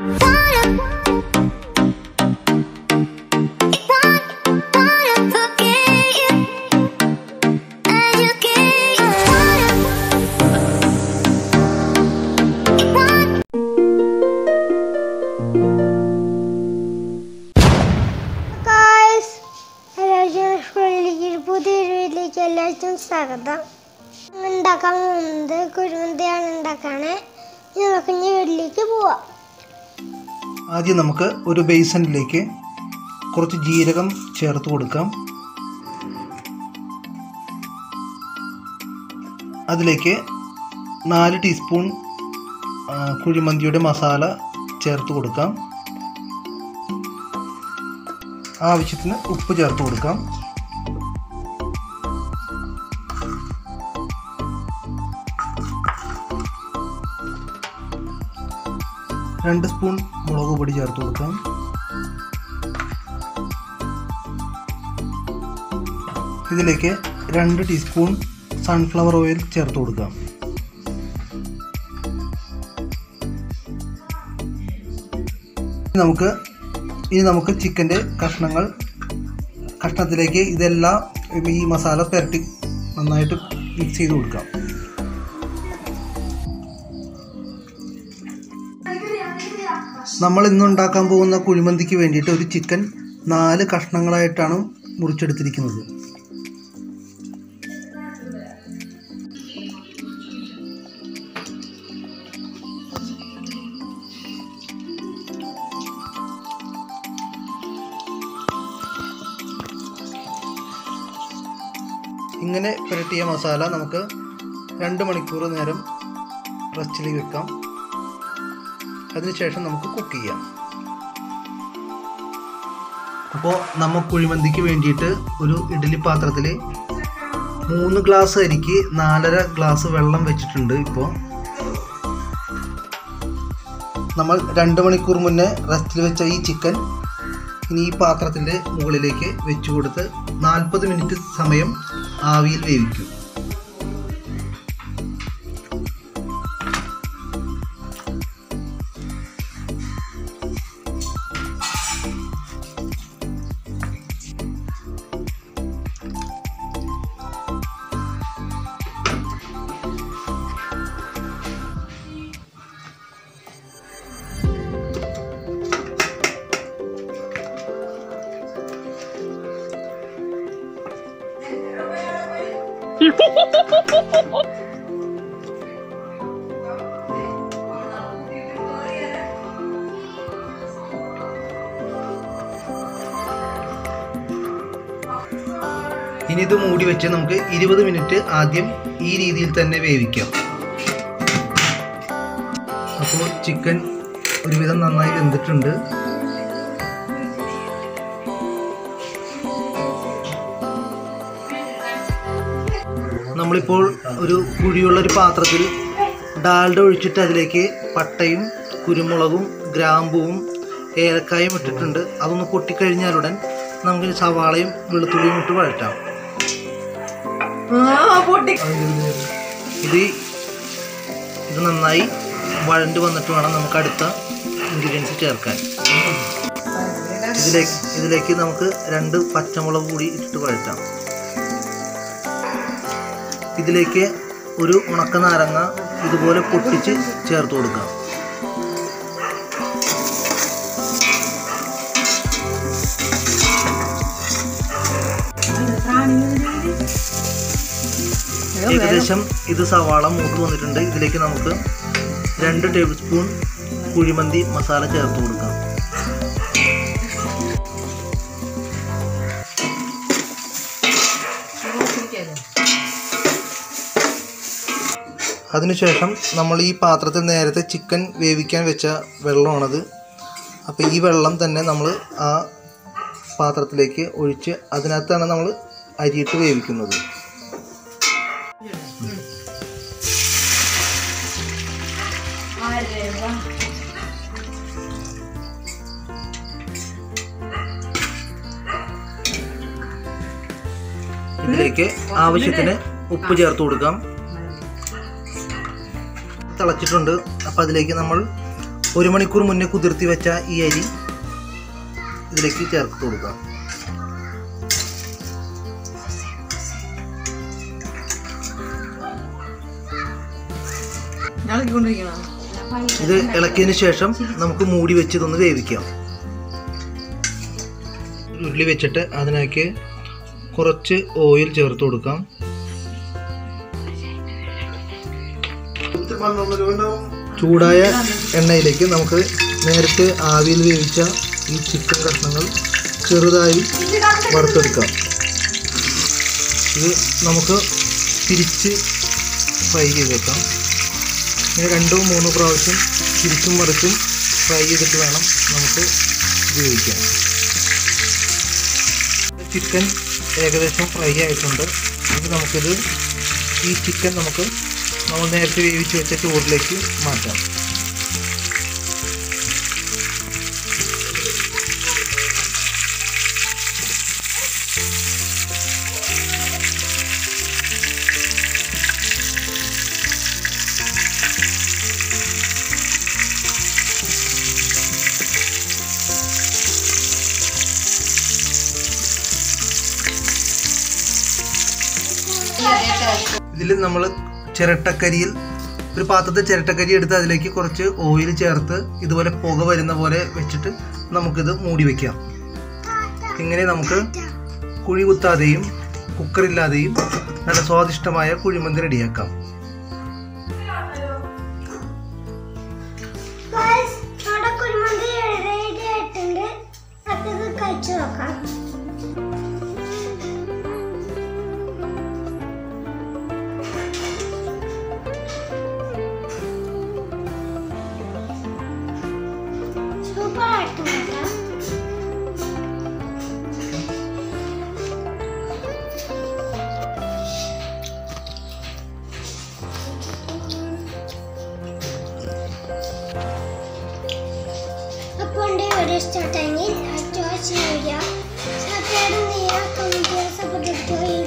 Guys എല്ലാവർക്കും സ്കൂളിലേക്ക് പുതിയൊരു വീട്ടിലേക്ക് എല്ലാവർക്കും സ്വാഗതം ഇന്ന് ഉണ്ടാക്കാൻ പോകുന്നത് കുരുമുന്തയാണ് ഉണ്ടാക്കാണ് ഇനി നമുക്ക് ഇനി വീട്ടിലേക്ക് പോവാം ആദ്യം നമുക്ക് ഒരു ബേസനിലേക്ക് കുറച്ച് ജീരകം ചേർത്ത് കൊടുക്കാം അതിലേക്ക് നാല് ടീസ്പൂൺ ആ, കുഴിമന്തിയുടെ മസാല ചേർത്ത് കൊടുക്കാം ആവശ്യത്തിന് ഉപ്പ് ചേർത്ത് കൊടുക്കാം രണ്ട് സ്പൂൺ മുളക് പൊടി ചേർത്ത് കൊടുക്കാം ഇതിലേക്ക് രണ്ട് ടീസ്പൂൺ സൺഫ്ലവർ ഓയിൽ ചേർത്ത് കൊടുക്കാം ഇനി നമുക്ക് ഇനി നമുക്ക് ചിക്കൻ്റെ കഷ്ണങ്ങൾ കഷ്ണത്തിലേക്ക് ഇതെല്ലാം ഈ മസാല പുരട്ടി നന്നായിട്ട് മിക്സ് ചെയ്ത് കൊടുക്കാം നമ്മൾ ഇന്ന് ഉണ്ടാക്കാൻ പോകുന്ന കുഴിമന്തിക്ക് വേണ്ടിയിട്ട് ഒരു ചിക്കൻ നാല് കഷ്ണങ്ങളായിട്ടാണ് മുറിച്ചെടുത്തിരിക്കുന്നത് ഇങ്ങനെ പുരട്ടിയ മസാല നമുക്ക് രണ്ട് മണിക്കൂർ നേരം റെസ്റ്റിൽ വെക്കാം അതിനുശേഷം നമുക്ക് കുക്ക് ചെയ്യാം അപ്പോൾ നമ്മൾ കുഴിമന്തിക്ക് വേണ്ടിയിട്ട് ഒരു ഇഡ്ഡലി പാത്രത്തിൽ മൂന്ന് ഗ്ലാസ് അരിക്ക് നാലര ഗ്ലാസ് വെള്ളം വെച്ചിട്ടുണ്ട് ഇപ്പോൾ നമ്മൾ രണ്ട് മണിക്കൂർ മുന്നേ റെസ്റ്റിൽ വെച്ച ഈ ചിക്കൻ ഇനി ഈ പാത്രത്തിൻ്റെ മുകളിലേക്ക് വെച്ച് കൊടുത്ത് നാൽപ്പത് മിനിറ്റ് സമയം ആവിയിൽ വേവിക്കും ഇനി ഇത് മൂടി വെച്ച് നമുക്ക് ഇരുപത് മിനിറ്റ് ആദ്യം ഈ രീതിയിൽ തന്നെ വേവിക്കാം അപ്പോൾ ചിക്കൻ ഒരുവിധം നന്നായി വെന്തിട്ടുണ്ട് നമ്മളിപ്പോൾ ഒരു കുഴിയുള്ള ഒരു പാത്രത്തിൽ ഡാൽഡ ഒഴിച്ചിട്ട് അതിലേക്ക് പട്ടയും കുരുമുളകും ഗ്രാമ്പുവും ഏലക്കായും ഇട്ടിട്ടുണ്ട് അതൊന്ന് പൊട്ടിക്കഴിഞ്ഞാലുടൻ നമുക്ക് ഈ സവാളയും വെളുത്തുള്ളിയും ഇട്ട് വഴറ്റാം ഇത് ഇത് നന്നായി വഴണ്ട് വന്നിട്ട് വേണം നമുക്ക് അടുത്ത ഇൻഗ്രീഡിയൻസ് ചേർക്കാൻ ഇതിലേക്ക് ഇതിലേക്ക് നമുക്ക് രണ്ട് പച്ചമുളക് കൂടി ഇട്ടിട്ട് വഴറ്റാം ഇതിലേക്ക് ഒരു ഉണക്ക നാരങ്ങ ഇതുപോലെ പൊട്ടിച്ച് ചേർത്ത് കൊടുക്കാം ഏകദേശം ഇത് സവാള മൂത്ത് വന്നിട്ടുണ്ട് ഇതിലേക്ക് നമുക്ക് രണ്ട് ടേബിൾ സ്പൂൺ കുഴിമന്തി മസാല ചേർത്ത് കൊടുക്കാം അതിനുശേഷം നമ്മൾ ഈ പാത്രത്തിൽ നേരത്തെ ചിക്കൻ വേവിക്കാൻ വെച്ച വെള്ളമാണത് അപ്പോൾ ഈ വെള്ളം തന്നെ നമ്മൾ ആ പാത്രത്തിലേക്ക് ഒഴിച്ച് അതിനകത്താണ് നമ്മൾ അരിയിട്ട് വേവിക്കുന്നത് ഇതിലേക്ക് ആവശ്യത്തിന് ഉപ്പ് ചേർത്ത് കൊടുക്കാം തിളച്ചിട്ടുണ്ട് അപ്പോൾ അതിലേക്ക് നമ്മൾ ഒരു മണിക്കൂർ മുന്നേ കുതിർത്തി വെച്ച ഈ അരി ഇതിലേക്ക് ചേർത്ത് കൊടുക്കാം ഇത് ഇളക്കിയതിന് ശേഷം നമുക്ക് മൂടി വെച്ച് ഇതൊന്ന് വേവിക്കാം ഒരു ഉരുളി വെച്ചിട്ട് അതിലേക്ക് കുറച്ച് ഓയിൽ ചേർത്ത് കൊടുക്കാം ചൂടായ എണ്ണയിലേക്ക് നമുക്ക് നേരത്തെ ആവിയിൽ വേവിച്ച ഈ ചിക്കൻ കഷ്ണങ്ങൾ ചെറുതായി വറുത്തെടുക്കാം ഇത് നമുക്ക് തിരിച്ച് ഫ്രൈ ചെയ്ത് വെക്കാം ഇങ്ങനെ രണ്ടോ മൂന്നോ പ്രാവശ്യം തിരിച്ചും മറിച്ചും ഫ്രൈ ചെയ്തിട്ട് വേണം നമുക്ക് ഉപയോഗിക്കാൻ ചിക്കൻ ഏകദേശം ഫ്രൈ ആയിട്ടുണ്ട് ഇനി നമുക്കിത് ഈ ചിക്കൻ നമുക്ക് നമ്മൾ നേരത്തെ വേവിച്ച് വെച്ച ചോറിലേക്ക് മാറ്റാം ഇതിൽ നമ്മൾ ചിരട്ടക്കരിയിൽ ഒരു പാത്രത്തിൽ ചിരട്ടക്കരി എടുത്ത് അതിലേക്ക് കുറച്ച് ഓയിൽ ചേർത്ത് ഇതുപോലെ പുക വരുന്ന പോലെ വെച്ചിട്ട് നമുക്കിത് മൂടി വെക്കാം ഇങ്ങനെ നമുക്ക് കുഴി കുത്താതെയും കുക്കറില്ലാതെയും നല്ല സ്വാദിഷ്ടമായ കുഴിമന്തി റെഡിയാക്കാം Guys, നമ്മുടെ കുഴിമന്തി റെഡി ആയിട്ടുണ്ട് നമുക്കിത് കഴിച്ചു നോക്കാം സൂപ്പർ ആയിട്ടുണ്ട് കേട്ടോ. അപ്പോൾ എൻ്റെ വീഡിയോ ഇഷ്ടപ്പെട്ടെങ്കിൽ ലൈക്ക് ചെയ്യുക സബ്സ്ക്രൈബ് ചെയ്യുക കമൻറ്റ് ചെയ്യുക സപ്പോർട്ട് ചെയ്യുക